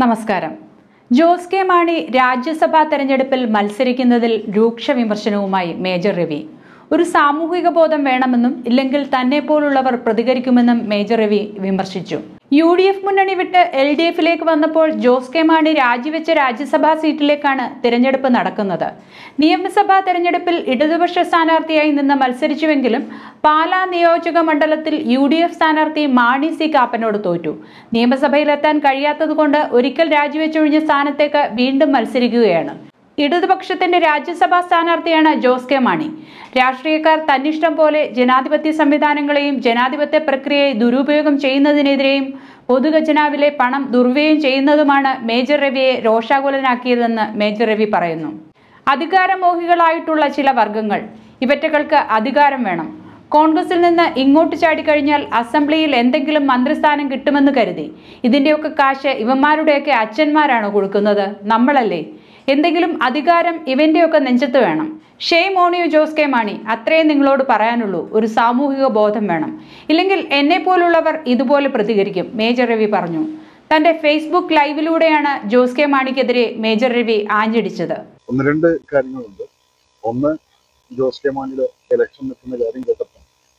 നമസ്കാരം ജോസ് കെ മാണി രാജ്യസഭാ തെരഞ്ഞെടുപ്പിൽ മത്സരിക്കുന്നതിൽ രൂക്ഷ വിമർശനവുമായി മേജർ രവി ഒരു സാമൂഹിക ബോധം വേണമെന്നും ഇല്ലെങ്കിൽ തന്നെ പോലുള്ളവർ പ്രതികരിക്കുമെന്നും മേജർ രവി വിമർശിച്ചു യു ഡി എഫ് മുന്നണി വിട്ട് എൽ ഡി എഫിലേക്ക് വന്നപ്പോൾ ജോസ് കെ മാണി രാജിവെച്ച രാജ്യസഭാ സീറ്റിലേക്കാണ് തിരഞ്ഞെടുപ്പ് നടക്കുന്നത് നിയമസഭാ തെരഞ്ഞെടുപ്പിൽ ഇടതുപക്ഷ സ്ഥാനാർത്ഥിയായി നിന്ന് മത്സരിച്ചുവെങ്കിലും പാലാ നിയോജക മണ്ഡലത്തിൽ യു ഡി എഫ് സ്ഥാനാർത്ഥി മാണി സി കാപ്പനോട് തോറ്റു നിയമസഭയിലെത്താൻ കഴിയാത്തതുകൊണ്ട് ഒരിക്കൽ രാജിവെച്ചൊഴിഞ്ഞ സ്ഥാനത്തേക്ക് വീണ്ടും മത്സരിക്കുകയാണ് ഇടതുപക്ഷത്തിന്റെ രാജ്യസഭാ സ്ഥാനാർത്ഥിയാണ് ജോസ് കെ മാണി രാഷ്ട്രീയക്കാർ തന്നിഷ്ടം പോലെ ജനാധിപത്യ സംവിധാനങ്ങളെയും ജനാധിപത്യ പ്രക്രിയയെ ദുരുപയോഗം ചെയ്യുന്നതിനെതിരെയും പൊതുഖജനാവിലെ പണം ദുർവ്യയം ചെയ്യുന്നതുമാണ് മേജർ രവിയെ രോഷാകുലനാക്കിയതെന്ന് മേജർ രവി പറയുന്നു അധികാരമോഹികളായിട്ടുള്ള ചില വർഗങ്ങൾ ഇവറ്റകൾക്ക് അധികാരം വേണം കോൺഗ്രസിൽ നിന്ന് ഇങ്ങോട്ട് ചാടിക്കഴിഞ്ഞാൽ അസംബ്ലിയിൽ എന്തെങ്കിലും മന്ത്രിസ്ഥാനം കിട്ടുമെന്ന് കരുതി ഇതിന്റെയൊക്കെ കാശ് ഇവന്മാരുടെയൊക്കെ അച്ഛന്മാരാണ് കൊടുക്കുന്നത് നമ്മളല്ലേ എന്തെങ്കിലും അധികാരം ഇവന്റെയൊക്കെ നെഞ്ചത്ത് വേണം shame on you Jose K Mani അത്രയും നിങ്ങളോട് പറയാനുള്ളൂ ഒരു സാമൂഹിക ബോധം വേണം ഇല്ലെങ്കിൽ എന്നെ പോലുള്ളവർ ഇതുപോലെ പ്രതികരിക്കും മേജർ രവി പറഞ്ഞു തന്റെ ഫേസ്ബുക്ക് ലൈവിലൂടെയാണ് ജോസ് കെ മാണിക്കെതിരെ മേജർ രവി ആഞ്ഞടിച്ചത് ഒന്ന് രണ്ട് കാര്യങ്ങളുണ്ട് ഒന്ന് ജോസ് കെ മാണിയുടെ ഇലക്ഷൻ നിൽക്കുന്ന കാര്യം കേട്ടപ്പോൾ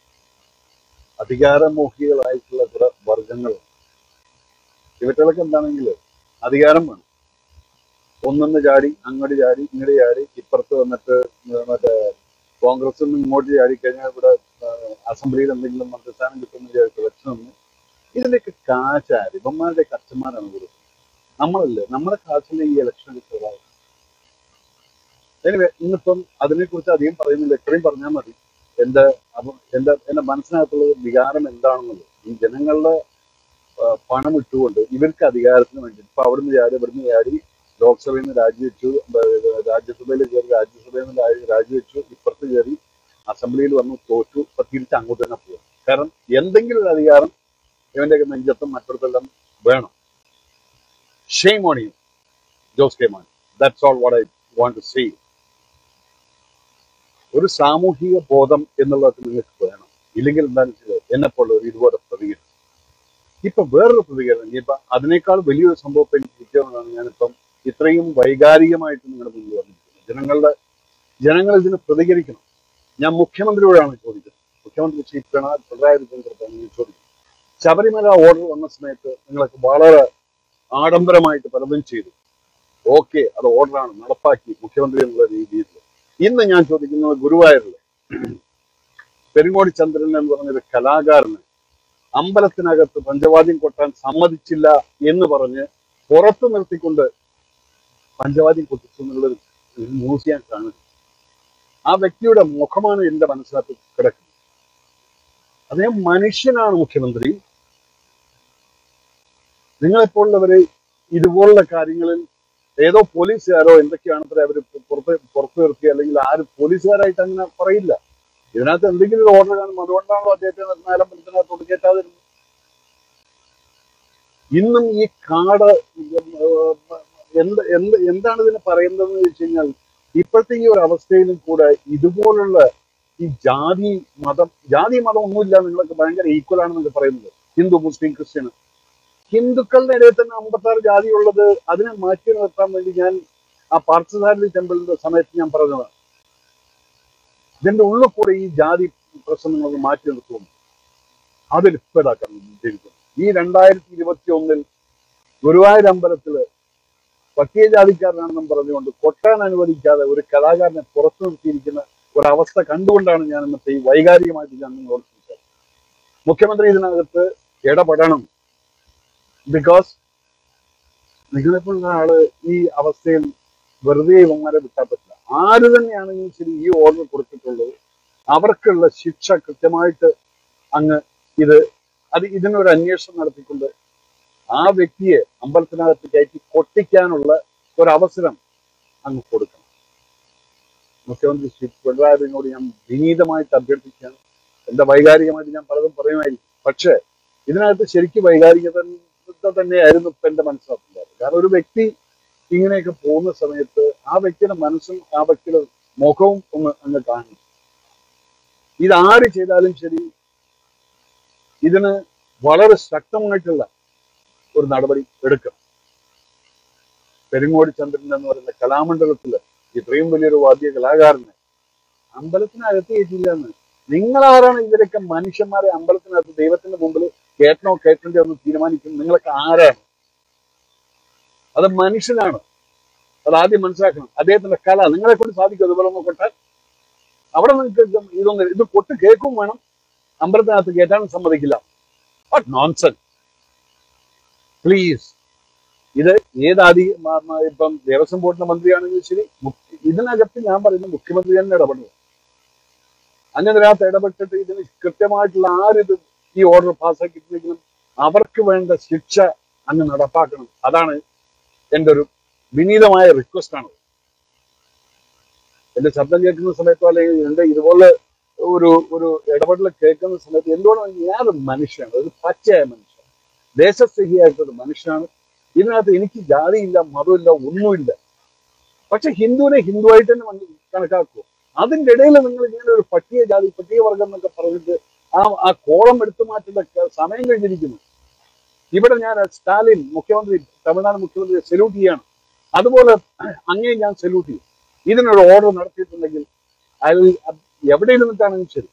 അധികാരമോഹികളായിട്ടുള്ള കുറെ വർഗങ്ങളുണ്ട് ഇവറ്റകളൊക്കെ എന്താണെങ്കിൽ അധികാരം വേണം ഒന്നൊന്ന് ചാടി അങ്ങോട്ട് ചാടി ഇങ്ങോട്ട് ചാടി ഇപ്പുറത്ത് വന്നിട്ട് മറ്റേ കോൺഗ്രസിൽ നിന്ന് ഇങ്ങോട്ട് ചാടി കഴിഞ്ഞാൽ ഇവിടെ ആ, അസംബ്ലിയിൽ എന്തെങ്കിലും മന്ത്രിസ്ഥാനം കിട്ടുന്ന വിചാരിച്ചു ഇലക്ഷൻ ഒന്നും ഇതിന്റെയൊക്കെ കാശാര് ഇവന്മാരുടെ കസ്റ്റമാരാണ് കൊടുക്കുന്നത് നമ്മളല്ലേ നമ്മുടെ കാശിൽ ഈ ഇലക്ഷൻ കിട്ടുക എനിവേ ഇന്നിപ്പം അതിനെക്കുറിച്ച് അധികം പറയുന്നില്ല ഇത്രയും പറഞ്ഞാൽ മതി എന്റെ അപ്പം എന്റെ എന്റെ മനസ്സിനകത്തുള്ള വികാരം എന്താണെന്നുള്ളത് ഈ ജനങ്ങളുടെ ആ, പണം ഇട്ടുകൊണ്ട് ഇവർക്ക് അധികാരത്തിന് വേണ്ടി ഇപ്പൊ അവിടുന്ന് ചാടി ഇവിടുന്ന് ചാടി ലോക്സഭയിൽ നിന്ന് രാജിവെച്ചു ബ- രാജ്യസഭയിൽ കയറി രാജ്യസഭയിൽ നിന്ന് രാജി- രാജിവെച്ചു ഇപ്പുറത്ത് കയറി അസംബ്ലിയിൽ വന്നു തോറ്റു ഇപ്പൊ തിരിച്ച് അങ്ങോട്ട് തന്നെ പോകും കാരണം എന്തെങ്കിലും ഒരു അധികാരം ഇവന്റെയൊക്കെ നെഞ്ചത്തും മറ്റൊരുത്തെല്ലാം വേണം shame on you Jose K man that's all what I want to see ഒരു സാമൂഹിക ബോധം എന്നുള്ളത് നിങ്ങൾക്ക് വേണം ഇല്ലെങ്കിൽ എന്താണെന്ന് വെച്ചാൽ എന്നെ പോലെ ഒരു ഇതുപോലെ പ്രതികരണം ഇപ്പൊ വേറൊരു പ്രതികരണം ഇനിയിപ്പൊ അതിനേക്കാൾ വലിയൊരു സംഭവം എനിക്ക് കിട്ടിയതാണ് ഞാനിപ്പം ഇത്രയും വൈകാരികമായിട്ട് നിങ്ങളുടെ മുന്നിൽ വന്നിരിക്കുന്നത് ജനങ്ങളുടെ ജനങ്ങൾ ഇതിന് പ്രതികരിക്കണം ഞാൻ മുഖ്യമന്ത്രിയോടാണ് ചോദിക്കുന്നത് മുഖ്യമന്ത്രി ശ്രീ പിണറായി പിണറായി വിജയൻ ഞാൻ ചോദിക്കുന്നത് ശബരിമല ഓർഡർ വന്ന സമയത്ത് നിങ്ങളൊക്കെ വളരെ ആഡംബരമായിട്ട് പലതും ചെയ്തു ഓക്കെ അത് ഓർഡറാണ് നടപ്പാക്കി മുഖ്യമന്ത്രി എന്നുള്ള രീതിയിൽ ഇന്ന് ഞാൻ ചോദിക്കുന്നത് ഗുരുവായൂരിലെ പെരുങ്ങോടി ചന്ദ്രൻ എന്ന് പറഞ്ഞൊരു കലാകാരന് അമ്പലത്തിനകത്ത് പഞ്ചവാദ്യം കൊട്ടാൻ സമ്മതിച്ചില്ല എന്ന് പറഞ്ഞ് പുറത്തു നിർത്തിക്കൊണ്ട് പഞ്ചവാദ്യം കൊട്ടിച്ചു എന്നുള്ളൊരു ഒരു ന്യൂസ് ഞാൻ കാണുന്നു ആ വ്യക്തിയുടെ മുഖമാണ് എന്റെ മനസ്സിനകത്ത് കിടക്കുന്നത് അദ്ദേഹം മനുഷ്യനാണ് മുഖ്യമന്ത്രി നിങ്ങളെപ്പോലുള്ളവരെ ഇതുപോലുള്ള കാര്യങ്ങളിൽ ഏതോ പോലീസുകാരോ എന്തൊക്കെയാണ് അത്ര അവർ പുറത്ത് പുറത്തു നിർത്തി അല്ലെങ്കിൽ ആരും പോലീസുകാരായിട്ട് അങ്ങനെ പറയില്ല ഇതിനകത്ത് എന്തെങ്കിലും ഒരു ഓർഡർ കാണും അതുകൊണ്ടാണല്ലോ അദ്ദേഹത്തെ നാലമ്പലത്തിനകത്ത് ഒടുക്കേറ്റാതിരുന്നത് ഇന്നും ഈ കാട് ഉം, എന്ത് എന്ത് എന്താണ് ഇതിന് പറയുന്നതെന്ന് വെച്ച് കഴിഞ്ഞാൽ ഇപ്പോഴത്തെ ഈ ഒരു അവസ്ഥയിലും കൂടെ ഇതുപോലുള്ള ഈ ജാതി മതം ജാതി മതം ഒന്നുമില്ല നിങ്ങളൊക്കെ ഭയങ്കര ഈക്വൽ ആണെന്നൊക്കെ പറയുന്നത് ഹിന്ദു മുസ്ലിം ക്രിസ്ത്യൻ ഹിന്ദുക്കളുടെ ഇടയിൽ തന്നെ അമ്പത്താറ് ജാതി ഉള്ളത് അതിനെ മാറ്റി നിർത്താൻ വേണ്ടി ഞാൻ ആ പാർത്ഥസാരഥി ടെമ്പിളിന്റെ സമയത്ത് ഞാൻ പറഞ്ഞതാണ് ഇതിന്റെ ഉള്ളിൽ കൂടെ ഈ ജാതി പ്രശ്നങ്ങൾ മാറ്റി നിർത്തുന്നു അതിൽ ഇപ്പതാക്കാൻ ഉദ്ദേശിക്കുന്നു ഈ രണ്ടായിരത്തി ഇരുപത്തി ഒന്നിൽ ഗുരുവായൂർ അമ്പലത്തില് പട്ടികജാതിക്കാരനാണെന്നും പറഞ്ഞുകൊണ്ട് കൊട്ടാൻ അനുവദിക്കാതെ ഒരു കലാകാരനെ പുറത്തു നിർത്തിയിരിക്കുന്ന ഒരവസ്ഥ കണ്ടുകൊണ്ടാണ് ഞാൻ ഇന്നത്തെ ഈ വൈകാരികമായിട്ട് ഞാൻ നിങ്ങളോട് സംസാരിച്ചത് മുഖ്യമന്ത്രി ഇതിനകത്ത് ഇടപെടണം ബിക്കോസ് നിങ്ങളെപ്പോലുള്ള ആള് ഈ അവസ്ഥയിൽ വെറുതെ ഇവന്മാരെ വിട്ടാൻ പറ്റില്ല ആര് തന്നെയാണെങ്കിലും ശരി ഈ ഓർഡർ കൊടുത്തിട്ടുള്ളത് അവർക്കുള്ള ശിക്ഷ കൃത്യമായിട്ട് അങ്ങ് ഇത് അത് ഇതിനൊരു അന്വേഷണം നടത്തിക്കൊണ്ട് ആ വ്യക്തിയെ അമ്പലത്തിനകത്ത് കയറ്റി കൊട്ടിക്കാനുള്ള ഒരു അവസരം അങ്ങ് കൊടുക്കണം മുഖ്യമന്ത്രി ശ്രീ പിണറായി വിജയനോട് ഞാൻ വിനീതമായിട്ട് അഭ്യർത്ഥിക്കുകയാണ് എന്റെ വൈകാരികമായിട്ട് ഞാൻ പലതും പറയുമായിരിക്കും പക്ഷേ ഇതിനകത്ത് ശരിക്കും വൈകാരികത തന്നെയായിരുന്നു ഇപ്പൊ എന്റെ മനസ്സിലാക്കുന്നത് കാരണം ഒരു വ്യക്തി ഇങ്ങനെയൊക്കെ പോകുന്ന സമയത്ത് ആ വ്യക്തിയുടെ മനസ്സും ആ വ്യക്തിയുടെ മുഖവും ഒന്ന് അങ്ങ് കാണും ഇത് ആര് ചെയ്താലും ശരി ഇതിന് വളരെ ശക്തമായിട്ടുള്ള ഒരു നടപടി എടുക്കണം പെരുങ്ങോടി ചന്ദ്രൻ എന്ന് പറയുന്ന കലാമണ്ഡലത്തില് ഇത്രയും വലിയൊരു വാദ്യ കലാകാരനെ അമ്പലത്തിനകത്ത് കയറ്റില്ല എന്ന് നിങ്ങളാരാണ് ഇവരൊക്കെ മനുഷ്യന്മാരെ അമ്പലത്തിനകത്ത് ദൈവത്തിന്റെ മുമ്പിൽ കേട്ടണോ കേട്ടണ്ടോ എന്ന് തീരുമാനിക്കുന്നത് നിങ്ങളൊക്കെ ആരാണ് അത് മനുഷ്യനാണ് അത് ആദ്യം മനസ്സിലാക്കണം അദ്ദേഹത്തിന്റെ കല നിങ്ങളെ കൊണ്ട് സാധിക്കും അതുപോലെ ഒന്ന് കൊട്ടാൻ അവിടെ നിങ്ങൾക്ക് ഇതൊന്നും ഇത് കൊട്ട് കേൾക്കും വേണം അമ്പലത്തിനകത്ത് കയറ്റാനും സമ്മതിക്കില്ല വാട്ട് നോൺസൺ പ്ലീസ് ഇത് ഏതാധി മ- മ- ഇപ്പം ദേവസ്വം ബോർഡിന്റെ മന്ത്രിയാണെങ്കിലും ശരി മുഖ്യ- ഇതിനകത്ത് ഞാൻ പറയുന്നത് മുഖ്യമന്ത്രി തന്നെ ഇടപെടുക അങ്ങനെ ഇതിനകത്ത് ഇടപെട്ടിട്ട് ഇതിന് കൃത്യമായിട്ടുള്ള ആരിത് ഈ ഓർഡർ പാസ്സാക്കിയിട്ടില്ലെങ്കിലും അവർക്ക് വേണ്ട ശിക്ഷ അങ്ങ് നടപ്പാക്കണം അതാണ് എൻ്റെ ഒരു വിനീതമായ റിക്വസ്റ്റ് ആണ് എന്റെ ശബ്ദം കേൾക്കുന്ന സമയത്തോ അല്ലെങ്കിൽ എന്റെ ഇതുപോലെ ഒരു ഒരു ഇടപെടൽ കേൾക്കുന്ന സമയത്ത് എന്തുകൊണ്ടാണ് ഞാനൊരു മനുഷ്യനാണ് ഒരു പച്ചയായ മനുഷ്യൻ ദേശസ്നേഹിയായിട്ടൊരു മനുഷ്യനാണ് ഇതിനകത്ത് എനിക്ക് ജാതിയില്ല മതമില്ല ഒന്നുമില്ല പക്ഷെ ഹിന്ദുവിനെ ഹിന്ദുവായിട്ട് തന്നെ മന- കണക്കാക്കുക അതിന്റെ ഇടയിൽ നിങ്ങൾ ഇങ്ങനെ ഒരു പട്ടിക ജാതി പട്ടിക വർഗം എന്നൊക്കെ പറഞ്ഞിട്ട് ആ ആ കോളം എടുത്തു മാറ്റുന്ന ക- സമയം കഴിഞ്ഞിരിക്കുന്നു ഇവിടെ ഞാൻ സ്റ്റാലിൻ മുഖ്യമന്ത്രി തമിഴ്നാട് മുഖ്യമന്ത്രി സല്യൂട്ട് ചെയ്യാണ് അതുപോലെ അങ്ങേ ഞാൻ സല്യൂട്ട് ചെയ്യും ഇതിനൊരു ഓർഡർ നടത്തിയിട്ടുണ്ടെങ്കിൽ അയാൾ എവിടെ ഇരുന്നിട്ടാണെങ്കിലും ശരി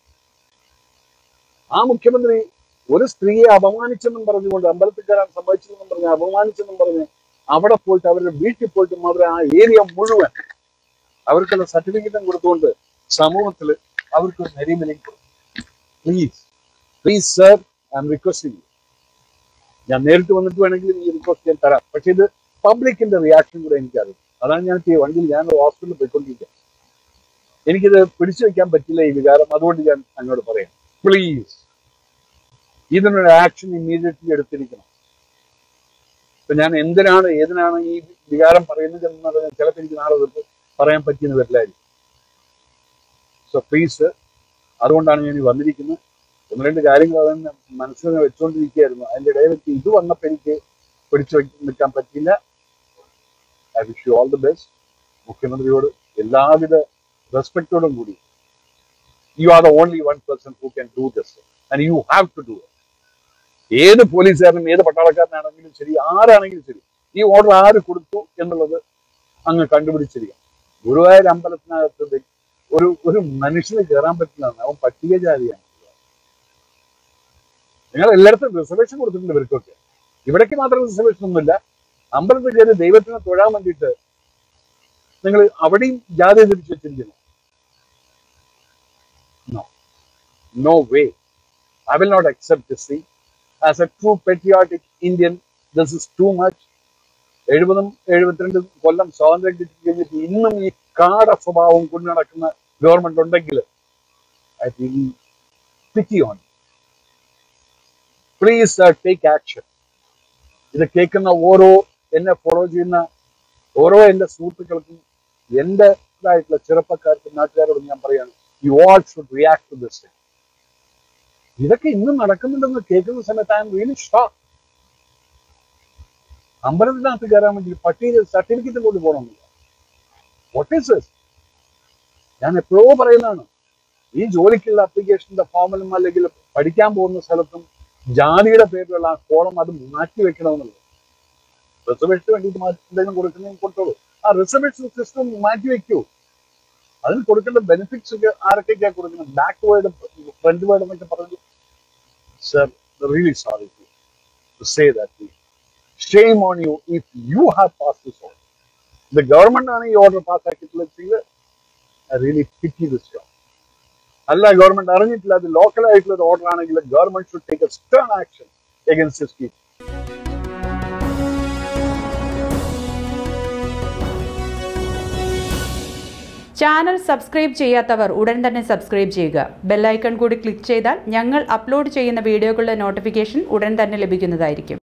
ആ മുഖ്യമന്ത്രി ഒരു സ്ത്രീയെ അപമാനിച്ചെന്നും പറഞ്ഞുകൊണ്ട് അമ്പലത്തിൽ കയറാൻ സമ്മതിച്ചെന്നും പറഞ്ഞ് അപമാനിച്ചെന്നും പറഞ്ഞ് അവിടെ പോയിട്ട് അവരുടെ വീട്ടിൽ പോയിട്ട് അവരെ ആ ഏരിയ മുഴുവൻ അവർക്കുള്ള സർട്ടിഫിക്കറ്റും കൊടുത്തുകൊണ്ട് സമൂഹത്തിൽ അവർക്ക് ഒരു നെരിമലയും കൊടുക്കും please please sir I'm requesting ഞാൻ നേരിട്ട് വന്നിട്ട് വേണമെങ്കിൽ ഈ റിക്വസ്റ്റ് ഞാൻ തരാം പക്ഷെ ഇത് പബ്ലിക്കിന്റെ റിയാക്ഷൻ കൂടെ എനിക്കറിയാം അതാണ് ഞാൻ ഈ വണ്ടിയിൽ ഞാൻ ഹോസ്പിറ്റലിൽ പോയിക്കൊണ്ടിരിക്കുക എനിക്കിത് പിടിച്ചു വെക്കാൻ പറ്റില്ല ഈ വികാരം അതുകൊണ്ട് ഞാൻ അങ്ങോട്ട് പറയാം പ്ലീസ് ഇതിനൊരു ആക്ഷൻ ഇമ്മീഡിയറ്റ്ലി എടുത്തിരിക്കണം ഇപ്പൊ ഞാൻ എന്തിനാണ് ഏതിനാണ് ഈ വികാരം പറയുന്നത് എന്നത് ചിലപ്പോൾ എനിക്ക് നാളെ തൊട്ട് പറയാൻ പറ്റിയെന്ന് വരില്ലായിരിക്കും സോ പ്ലീസ് അതുകൊണ്ടാണ് ഞാൻ ഈ വന്നിരിക്കുന്നത് ഒന്ന് രണ്ട് കാര്യങ്ങൾ അതെന്നെ മനസ്സിൽ വെച്ചുകൊണ്ടിരിക്കുകയായിരുന്നു അതിന്റെ ഇടയിൽ വെച്ച് ഇത് വന്നപ്പോൾ എനിക്ക് പിടിച്ചു വെച്ച് നിൽക്കാൻ പറ്റില്ല I wish you all the best മുഖ്യമന്ത്രിയോട് എല്ലാവിധ റെസ്പെക്റ്റോടും കൂടി you are the only one person who can do this and you have to do ഏത് പോലീസുകാരനും ഏത് പട്ടാളക്കാരനാണെങ്കിലും ശരി ആരാണെങ്കിലും ശരി ഈ ഓർഡർ ആര് കൊടുത്തു എന്നുള്ളത് അങ്ങ് കണ്ടുപിടിച്ചിരിക്കണം ഗുരുവായൂർ അമ്പലത്തിനകത്ത് ദേ ഒരു ഒരു മനുഷ്യന് കയറാൻ പറ്റില്ല അവൻ പട്ടികജാതിയാണ് നിങ്ങൾ എല്ലായിടത്തും റിസർവേഷൻ കൊടുത്തിട്ടുണ്ട് ഇവർക്കൊക്കെ ഇവിടേക്ക് മാത്രം റിസർവേഷൻ ഒന്നുമില്ല അമ്പലത്തിൽ കയറി ദൈവത്തിനെ തൊഴാൻ വേണ്ടിയിട്ട് നിങ്ങൾ അവിടെയും ജാതി തിരിച്ചു വെച്ചിരിക്കുന്നു no no way I will not accept this thing as a true patriotic Indian this is too much എഴുപതും എഴുപത്തിരണ്ടും കൊല്ലം സ്വാതന്ത്ര്യം കിട്ടി കഴിഞ്ഞിട്ട് ഇന്നും ഈ കാട സ്വഭാവം കൊണ്ടു നടക്കുന്ന ഗവൺമെന്റ് ഉണ്ടെങ്കിൽ I feel pity on please take action ഇത് കേൾക്കുന്ന ഓരോ എന്നെ ഫോളോ ചെയ്യുന്ന ഓരോ എന്റെ സുഹൃത്തുക്കൾക്കും എന്റേതായിട്ടുള്ള ചെറുപ്പക്കാർക്കും നാട്ടുകാരോടും ഞാൻ പറയാണ് you all should react to this ഇതൊക്കെ ഇന്നും നടക്കുന്നുണ്ടെന്ന് കേൾക്കുന്ന സമയത്ത് ഐ എം റിയലി ഷോക്ക് അമ്പലത്തിനകത്ത് കയറാൻ വേണ്ടി പട്ടിക സർട്ടിഫിക്കറ്റ് കൊണ്ട് പോകണമെന്നില്ല വാട്ട് ഈസ് ദിസ് ഞാൻ എപ്പോഴോ പറയുന്നതാണ് ഈ ജോലിക്കുള്ള അപ്ലിക്കേഷന്റെ ഫോമിലും അല്ലെങ്കിൽ പഠിക്കാൻ പോകുന്ന സ്ഥലത്തും ജാതിയുടെ പേരിലുള്ള ആ കോളം അത് മാറ്റി വെക്കണമെന്നുള്ളത് റിസർവേഷന് വേണ്ടിയിട്ട് മാറ്റി എന്തെങ്കിലും കൊടുക്കുന്നതെങ്കിൽ കൊടുത്തോളൂ ആ റിസർവേഷൻ സിസ്റ്റം മാറ്റി വെക്കൂ അതിന് കൊടുക്കേണ്ട ബെനിഫിറ്റ്സ് ഒക്കെ ആരൊക്കെയൊക്കെയാ കൊടുക്കുന്നത് ബാക്ക് വേർഡ് ഫ്രണ്ട് വേർഡ് എന്നൊക്കെ പറഞ്ഞു sir really sorry to say that shame on you if you have pass this order the government ആണ് ഈ ഓർഡർ പാസ്സാക്കിയിട്ടുള്ളത് I really pity this job അല്ല ഗവൺമെന്റ് അറിഞ്ഞിട്ടില്ല അത് ലോക്കൽ ആയിട്ടുള്ള ഒരു ഓർഡർ ആണെങ്കിൽ government should take a stern action against this people channel subscribe ചെയ്യാത്തവർ ഉടൻ തന്നെ സബ്സ്ക്രൈബ് ചെയ്യുക ബെല്ലൈക്കൺ കൂടി ക്ലിക്ക് ചെയ്താൽ ഞങ്ങൾ അപ്ലോഡ് ചെയ്യുന്ന വീഡിയോകളുടെ നോട്ടിഫിക്കേഷൻ ഉടൻ തന്നെ ലഭിക്കുന്നതായിരിക്കും